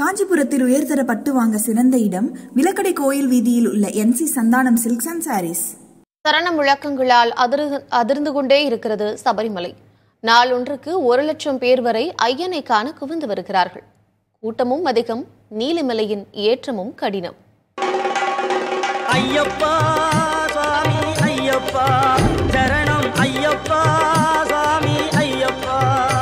காஞ்சிபுரத்தில் உயர்தர பட்டு வாங்க சிறந்த இடம் விலக்கடை கோயில் வீதியில் உள்ள NC Santhanam silks and sarees சரண முழக்கங்களால் அதிரு அதிர்ந்து கொண்டே இருக்கிறது சபரிமலை நாளொன்றுக்கு ஒரு லட்சம் பேர் வரை ஐயனை காண குவிந்து வருகிறார்கள் கூட்டமும் அதிகம் நீலிமலையின் ஏற்றமும் கடினம் ஐயப்பா சுவாமி ஐயப்பா சரணம் ஐயப்பா சுவாமி ஐயப்பா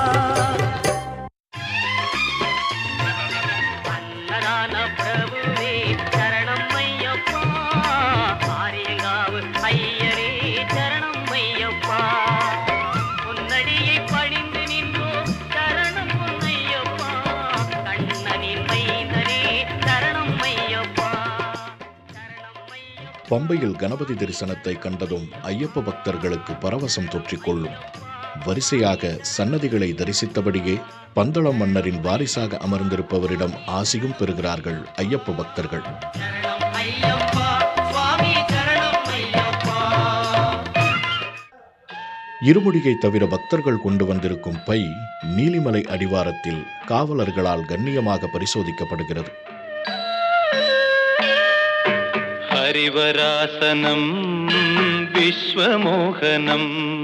அன்னதான பிரபுவே சரணம் ஐயப்பா ஆரியங்காவு ஐயரே சரணம் ஐயப்பா உன்னடியை பணிந்து நின்றோம் சரணம் பொன்னையப்பா கண்ணனின் மைந்தனே சரணம் ஐயப்பா சரணம் ஐயப்பா பம்பையில் கணபதி தரிசனத்தை கண்டதும் ஐயப்ப பக்தர்களுக்கு பரவசம் தொற்றிக்கொள்ளும் வரிசையாக சன்னதிகளை தரிசித்தபடியே பந்தளம் மன்னரின் வாரிசாக அமர்ந்திருப்பவரிடம் ஆசியும் பெறுகிறார்கள் ஐயப்ப பக்தர்கள் சரணம் ஐயப்பா சுவாமி சரணம் ஐயப்பா இருமுடியை தவிர பக்தர்கள் கொண்டு வந்திருக்கும் பை நீலிமலை அடிவாரத்தில் காவலர்களால் கண்ணியமாக பரிசோதிக்கப்படுகிறது हरिवरासनं विश्वमोहनं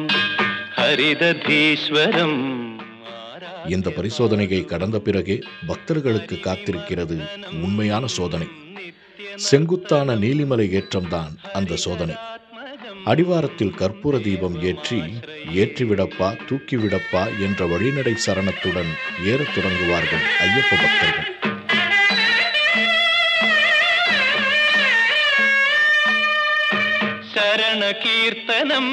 हरिदधीश्वरम् இந்த பரிசோதனையை கடந்த பிறகே பக்தர்களுக்கு காத்திருக்கிறது உண்மையான சோதனை செங்குத்தான நீலிமலை ஏற்றம்தான் அந்த சோதனை அடிவாரத்தில் கற்பூர தீபம் ஏற்றி ஏற்றிவிடப்பா தூக்கிவிடப்பா என்ற வழிநடை சரணத்துடன் ஏறத் தொடங்குவார்கள் ஐயப்ப பக்தர்கள் शरणकीर्तनं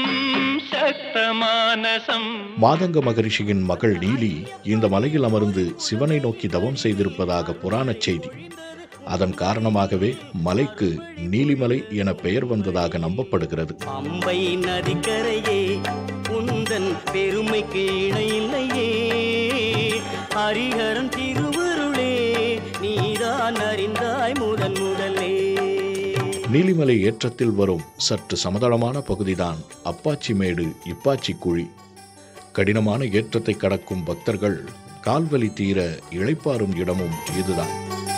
शक्तमानसम् மாதங்க மகரிஷியின் மகள் நீலி இந்த மலையில் அமர்ந்து சிவனை நோக்கி தவம் செய்திருப்பதாக புராணச் செய்தி அதன் காரணமாகவே மலைக்கு நீலிமலை என பெயர் வந்ததாக நம்பப்படுகிறது பம்பை நதிக்கரையே உந்தன் பெருமைக்கு இணையில்லையே ஹரிஹரன் திருவருளே நீதான் அறிந்தாய் முதன் முதலே நீலிமலை ஏற்றத்தில் வரும் சற்று சமதளமான பகுதிதான் அப்பாச்சி மேடு இப்பாச்சி குழி கடினமான ஏற்றத்தை கடக்கும் பக்தர்கள் கால்வலி தீர இளைப்பாறும் இடமும் இதுதான்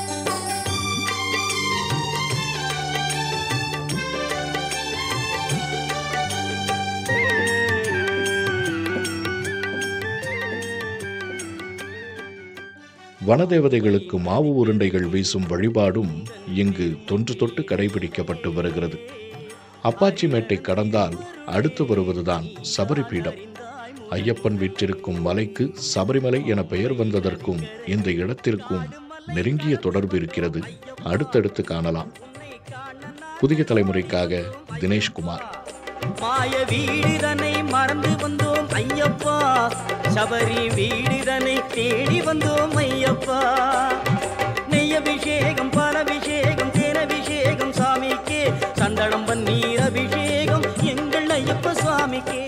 வனதேவதைகளுக்கு மாவு உருண்டைகள் வீசும் வழிபாடும் இங்கு தொன்று தொட்டு கடைபிடிக்கப்பட்டு வருகிறது அப்பாச்சி மேட்டை கடந்தால் அடுத்து வருவதுதான் சபரிபீடம் ஐயப்பன் வீற்றிருக்கும் மலைக்கு சபரிமலை என பெயர் வந்ததற்கும் இந்த இடத்திற்கும் நெருங்கிய தொடர்பு இருக்கிறது அடுத்தடுத்து காணலாம் புதிய தலைமுறைக்காக தினேஷ்குமார் மாய வீடுதனை மறந்து வந்தோம் ஐயப்பா சபரி வீடுதனை தேடி வந்தோம் ஐயப்பா நெய்யபிஷேகம் பாலபிஷேகம் தேனபிஷேகம் சாமிக்கே சந்தனம் பன்னீர் அபிஷேகம் எங்கள் ஐயப்ப சுவாமிக்கே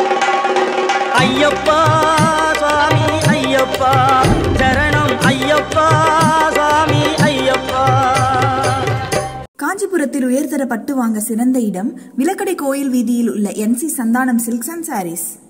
ஐயப்பா சுவாமி ஐயப்பா சரணம் ஐயப்பா சுவாமி ஐயப்பா காஞ்சிபுரத்தில் உயர்தர பட்டு வாங்க சிறந்த இடம் விலக்கடை கோயில் வீதியில் உள்ள NC Santhanam silks and saris